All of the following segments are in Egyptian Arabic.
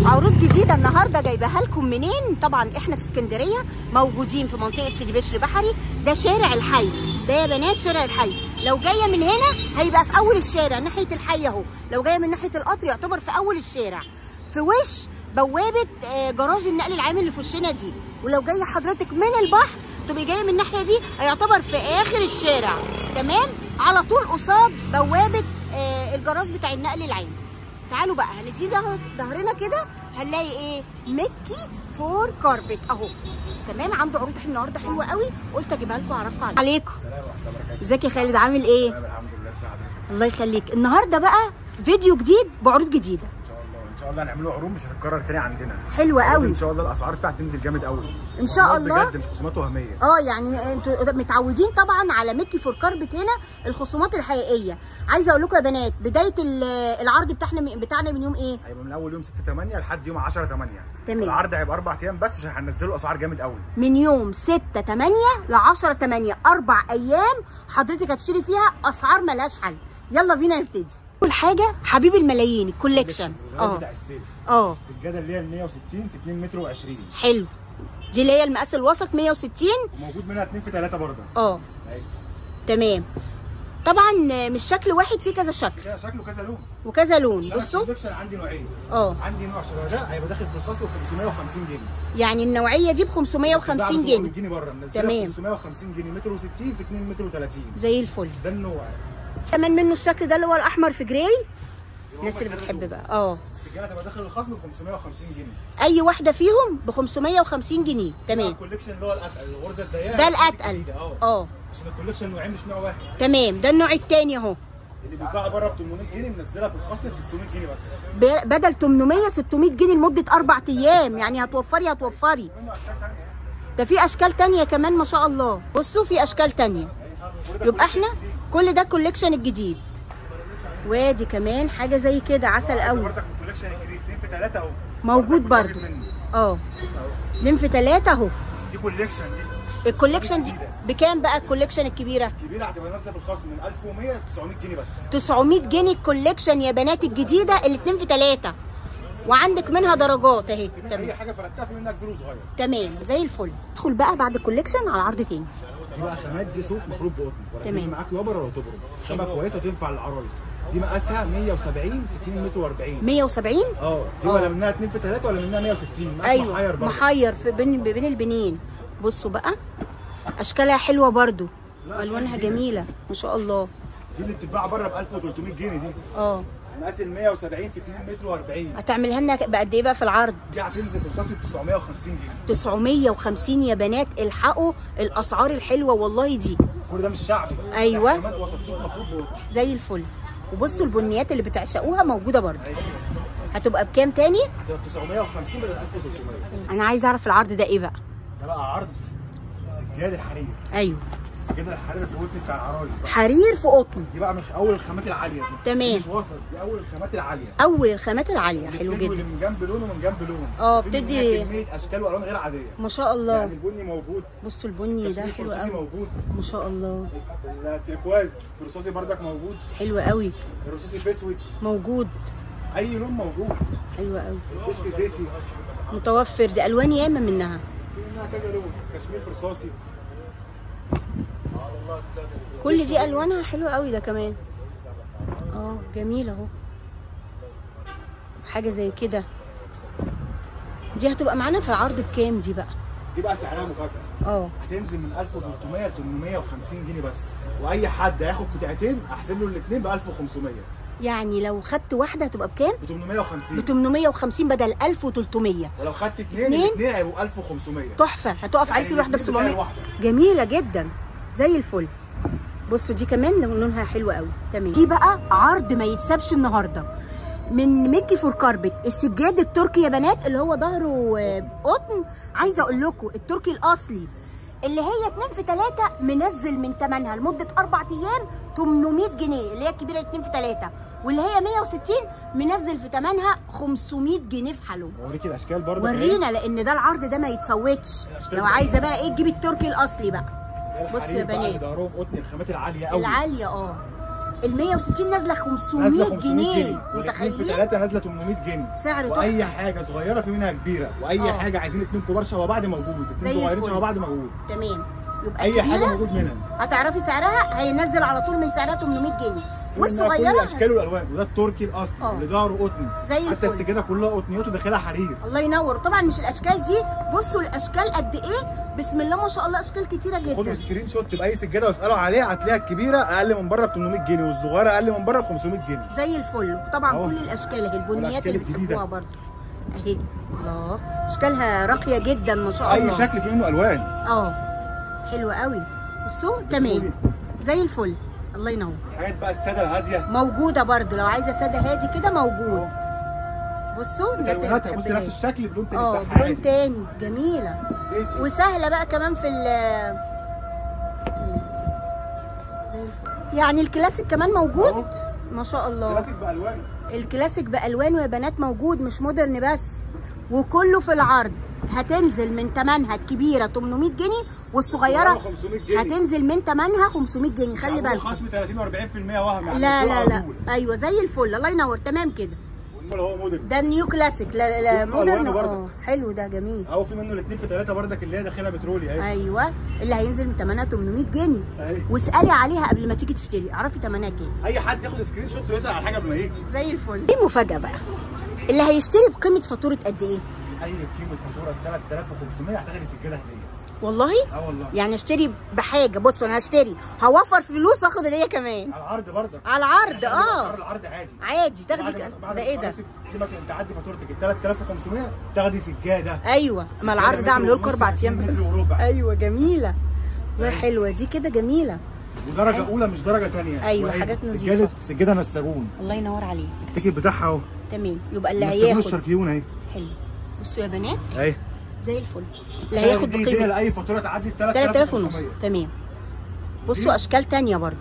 عروض جديده النهارده جايباها لكم منين طبعا احنا في اسكندريه موجودين في منطقه سيدي بشر بحري ده شارع الحي ده يا بنات شارع الحي لو جايه من هنا هيبقى في اول الشارع ناحيه الحي اهو لو جايه من ناحيه القطر يعتبر في اول الشارع في وش بوابه آه، جراج النقل العام اللي في وشنا دي ولو جايه حضرتك من البحر تبقي جايه من الناحيه دي هيعتبر في اخر الشارع تمام على طول قصاد بوابه آه، الجراج بتاع النقل العام تعالوا بقى هندي ده- ظهرنا كده هنلاقي ايه مكي فور كاربت اهو تمام عنده عروض النهارده حلوه قوي قلت اجيبها لكم اعرفكم عليها عليكم ازيك يا خالد عامل ايه الحمد لله استعدت الله يخليك النهارده بقى فيديو جديد بعروض جديده ان شاء الله ان شاء الله هنعملوا عروض مش هتتكرر تاني عندنا حلوه قوي ان شاء الله الاسعار فيها هتنزل جامد قوي إن شاء خصومات الله. بجد مش خصومات وهميه اه يعني انتوا متعودين طبعا على ميكي فور كاربت هنا الخصومات الحقيقيه عايزه اقول لكم يا بنات بدايه ال- العرض بتاعنا بتاعنا من يوم ايه هيبقى من اول يوم 6 8 لحد يوم 10 8 تمام. العرض هيبقى اربع ايام بس عشان هننزلوا اسعار جامد قوي من يوم 6 8 ل 10 8 اربع ايام حضرتك هتشتري فيها اسعار ملهاش حل يلا بينا نبتدي اول حاجه حبيب الملايين الكوليكشن اه اه بتاع السيف اه السجاده اللي هي ال 160 في 2 متر و20 حلو دي اللي هي المقاس الوسط 160 وموجود منها 2 في 3 برضه اه أهي. تمام طبعا مش شكل واحد فيه كذا شكل كده شكله كذا لون وكذا لون لا، بصوا الكوليكشن عندي نوعين اه عندي نوع شبه ده هيبقى داخل في الخصم ب 550 جنيه يعني النوعيه دي ب 550 جنيه جنيه بره منزلها تمام. ب 550 جنيه متر و60 في 2 متر و30 زي الفل ده النوع كمان منه الشكل ده اللي هو الاحمر في جراي الناس اللي بتحب بقى اه السجاده هتبقى داخل الخصم ب 550 جنيه اي واحده فيهم ب 550 جنيه تمام الكوليكشن اللي هو الاتقل الغرزه الضيقه ده الاتقل اه اه عشان الكوليكشن نوعين مش نوع واحد تمام ده النوع التاني اهو اللي بيتباع بره ب 800 جنيه منزلها في الخصم ب 600 جنيه بس ب- بدل 800 600 جنيه لمده اربع ايام يعني هتوفري هتوفري ده في اشكال تانية كمان ما شاء الله بصوا في اشكال تانية يبقى احنا كل ده الكوليكشن الجديد وادي كمان حاجه زي كده عسل قوي برضك الكوليكشن الجديد 2 في 3 اهو موجود برضك برضو. منه. اه اتنين في تلاتة اهو دي كوليكشن دي الكوليكشن دي بكام بقى الكوليكشن الكبيره كبيره هتبقى نازله في الخصم من 1100 ل 900 جنيه بس 900 جنيه الكوليكشن يا بنات الجديده الاتنين في تلاتة وعندك منها درجات اهي في تمام اي حاجه فردتها في منها كبير وصغير تمام زي الفل ادخل بقى بعد الكوليكشن على عرض تاني دي بقى خامات دي صوف مخلوط بقطن ولا تمام. تمام معاك يابر ولا تبرم خامه كويسه وتنفع للعرايس دي مقاسها 170 في 2 متر و40 170 اه دي ولا منها 2 في 3 ولا منها 160 مقاس ايوه محير برضه محير في بين بين البنين بصوا بقى اشكالها حلوه برضو لا، أشكال الوانها جديدة. جميله ما شاء الله دي اللي بتتباع بره ب 1300 جنيه دي اه مقاس ال 170 في 2 متر و40 هتعملها لنا بقد ايه بقى في العرض دي هتنزل في الخصم ب 950 جنيه 950 يا بنات الحقوا الاسعار الحلوه والله دي كل ده مش شعبي أيوة. ده خامات وسط صوف مخلوط بقطن زي الفل وبصوا البنيات اللي بتعشقوها موجوده برضو هتبقى بكام تاني هتبقى 950 بدل 1300 انا عايزه اعرف العرض ده ايه بقى ده بقى عرض السجاد الحرير ايوه السجاد الحرير في الودن بتاع العرايس بقى حرير في قطن دي بقى مش اول الخامات العاليه دي تمام. دي مش وسط دي اول الخامات العاليه اول الخامات العاليه حلو بتدي جدا اللي من جنب لون ومن جنب لون اه، في بتدي- منها كميه اشكال والوان غير عاديه ما شاء الله يعني البني موجود بصوا البني ده كشمير حلو فرصاصي قوي موجود ما شاء الله التركواز فرصاصي بردك موجود حلو قوي الرصاصي في اسود موجود اي لون موجود حلو قوي كشف زيتي متوفر دي الوان ياما منها في منها كذا لون كشمير فرصاصي كل دي الوانها حلوه قوي ده كمان اه جميل اهو حاجه زي كده دي هتبقى معانا في العرض بكام دي بقى دي بقى سعرها مفاجاه اه هتنزل من 1300 ل 850 جنيه بس واي حد هياخد قطعتين احسب له الاثنين ب 1500 يعني لو خدت واحده هتبقى بكام ب 850 ب 850 بدل 1300 ولو خدت اثنين اتنين؟ الاثنين هيبقوا 1500 تحفه هتقف يعني عليك الواحده ب الاتنين بسعر 700 واحدة. جميله جدا زي الفل بصوا دي كمان لونها حلو قوي تمام دي بقى عرض ما يتسابش النهارده من ميكي فور كاربت السجاد التركي يا بنات اللي هو ظهره آه، قطن عايزه اقول لكم التركي الاصلي اللي هي 2 في 3 منزل من ثمنها لمده اربع ايام 800 جنيه اللي هي الكبيره 2 في 3 واللي هي 160 منزل في ثمنها 500 جنيه في حالهم اوريك الاشكال برضه ورينا لان ده العرض ده ما يتفوتش لو عايزه بقى ايه تجيبي التركي الاصلي بقى بصوا يا بنات. ظهرهم قطن الخامات العاليه قوي العاليه اه ال 160 نازله 500 نازله 500 جنيه جنيه والاثنين في متخيلين ثلاثه نازله 800 جنيه سعر تحفة. واي حاجه صغيره في منها كبيره واي آه. حاجه عايزين اثنين كبار شبه بعض موجود زي اثنين صغيرين الفل. شبه بعض موجود تمام يبقى اي حاجه الكبيره موجود منها هتعرفي سعرها هينزل على طول من سعرها 800 جنيه في منها كل والصغيره الاشكال والالوان وده التركي الاصلي آه. اللي ظهره قطن زي حتى الفل. السجاده كلها قطنيات وداخلها حرير الله ينور طبعا مش الاشكال دي بصوا الاشكال قد ايه بسم الله ما شاء الله اشكال كتيره خدوا جدا سكرين شوت باي سجاده واسالوا عليها هتلاقيها الكبيره اقل من بره ب 800 جنيه والصغيره اقل من بره ب 500 جنيه زي الفل وطبعا أهو. كل الاشكال اهي البنيات والأشكال اللي الجديدة. بتحبوها برضو اهي الله اشكالها راقيه جدا ما شاء اي الله شكل فيه منه الوان اه حلوه قوي بصوا تمام زي الفل الله ينور حاجات بقى الساده الهاديه موجوده برضو لو عايزه ساده هادي كده موجود بصوا الناس اللي بتلوناتها بص بتحب نفس الهادي. الشكل بلون تاني اه بتاعها بلون عادي تاني جميله زيتي وسهله بقى كمان في ال زي الفل يعني الكلاسيك كمان موجود أهو. ما شاء الله كلاسيك بالوان الكلاسيك بالوانه يا بنات موجود مش مودرن بس وكله في العرض هتنزل من ثمنها الكبيره 800 جنيه والصغيره 500 جنيه هتنزل من ثمنها 500 جنيه خلي عندهم بالكم خصم 30 و40% وهم يعني لا السوق لا على لا طول. ايوه زي الفل الله ينور تمام كده والمال هو موديل ده النيو كلاسيك لا لا شوف مودرن ألوانه برضه. اه حلو ده جميل اهو في منه الاثنين في ثلاثه بردك اللي هي داخلها بترولي اهي ايوه اللي هينزل من ثمنها 800 جنيه اهي واسالي عليها قبل ما تيجي تشتري اعرفي ثمنها كام اي حد ياخد سكرين شوت ويسال على حاجه قبل ما يجي زي الفل دي مفاجاه بقى اللي هيشتري بقيمه فاتوره قد ايه اي قيمه فاتوره 3500 هتاخدي سجاده هديه والله اه والله يعني اشتري بحاجه بصوا انا هشتري هوفر فلوس واخد هديه كمان على العرض بردك على العرض إحنا بنبقى اه اسعار العرض عادي عادي تاخدي بعد ما- ك- بعد ده ما ايه ده تخلصي- في مثلا تعدي فاتورتك ال 3500 تاخدي سجاده ايوه ما العرض متر ده عامله لكم ونص، اربع ايام اتنين بس متر وربع. ايوه جميله والله حلوه دي كده جميله ودرجه أيوة. اولى مش درجه ثانيه أيوة، حاجات نظيفة. سجاده سجاده نساجون الله ينور عليك التيكت بتاعها اهو تمام يبقى اللي نساجون هياخد الشرقيون اهي حلو بصوا يا بنات اهي زي الفل اللي هياخد دي- دي بقيمه لاي فاتوره تعدي ال 3000 ونص 3500 تمام بصوا دي؟ اشكال تانية برضو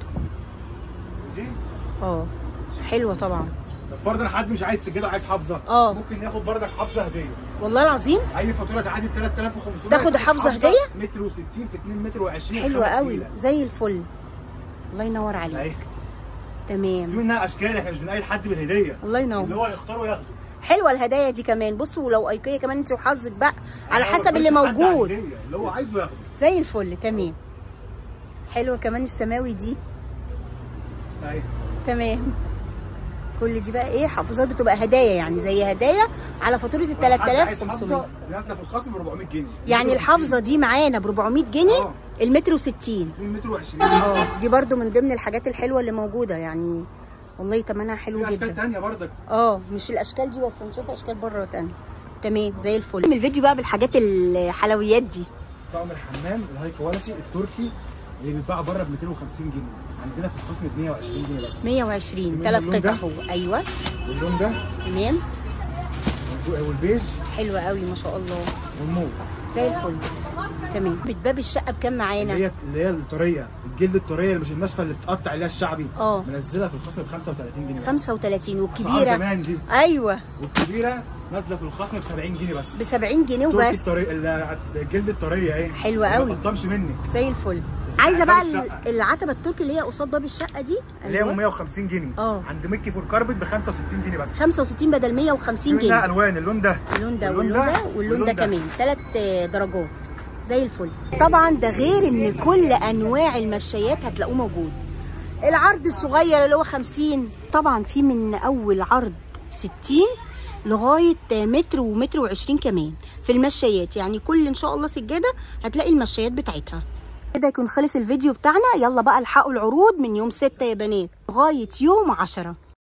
دي اه حلوه طبعا طب فرضا حد مش عايز سجاده عايز حافظه اه. ممكن ياخد بردك حافظه هديه والله العظيم اي فاتوره تعدي ال 3500 تاخد حافظة هدية؟ متر و60 في 2 متر و20 حلوه قوي زي الفل الله ينور عليك اهي في تمام منها اشكال احنا مش بنقيد حد بالهديه الله ينور. اللي هو يختاره ياخده حلوه الهدايا دي كمان بصوا لو ايكيا كمان انت وحظك بقى على أنا ما حسب اللي بقولش حد على موجود الهدية، اللي هو عايزه ياخده زي الفل تمام حلوه كمان السماوي دي اهي تمام كل دي بقى ايه حافظات بتبقى هدايا يعني زي هدايا على فاتوره ال حد عايز 3500 حافظه نازله في الخصم ب 400 جنيه يعني متر الحافظه دي معانا ب 400 جنيه آه. المتر و60 2 متر و20 اه دي برضو من ضمن الحاجات الحلوه اللي موجوده يعني والله تمنها حلو في اشكال جدا ثانيه بردك اه مش الاشكال دي بس نشوف اشكال بره تانية تمام زي الفل من الفيديو بقى بالحاجات الحلويات دي طقم الحمام الهاي كواليتي التركي اللي بيتباع بره ب 250 جنيه عندنا في الخصم ب 120 جنيه بس 120 منه ثلاث اللون ده؟ قطع هو ايوه واللون ده تمام والبيج حلوه قوي ما شاء الله والموف زي الفل تمام باب الشقه بكام اللي معانا هي اللي هي الطريه الجلد الطريه اللي مش الناشفه اللي بتقطع اللي هي الشعبي اه. منزلها في الخصم ب 35 جنيه بس 35 أسعار والكبيره زمان دي ايوه والكبيره نازله في الخصم ب 70 جنيه بس ب 70 جنيه تركي وبس الطري... ال- الجلد الطريه اهي حلوة ما قوي. بتقطمش منك زي الفل بس عايزه بتاع بقى باب ال- الشقة. العتبه التركي اللي هي قصاد باب الشقه دي اللي هي أيوة. 150 جنيه اه. عند ميكي فور كاربت ب 65 جنيه بس 65 بدل 150 في منها جنيه الوان اللون ده اللون ده واللون ده واللون واللون ده كمان ثلاث درجات زي الفل طبعا ده غير ان كل انواع المشايات هتلاقوه موجود العرض الصغير اللي هو 50 طبعا في من اول عرض 60 لغايه متر ومتر وعشرين كمان في المشايات يعني كل ان شاء الله سجاده هتلاقي المشايات بتاعتها كده يكون خلص الفيديو بتاعنا يلا بقى الحقوا العروض من يوم 6 يا بنات لغايه يوم 10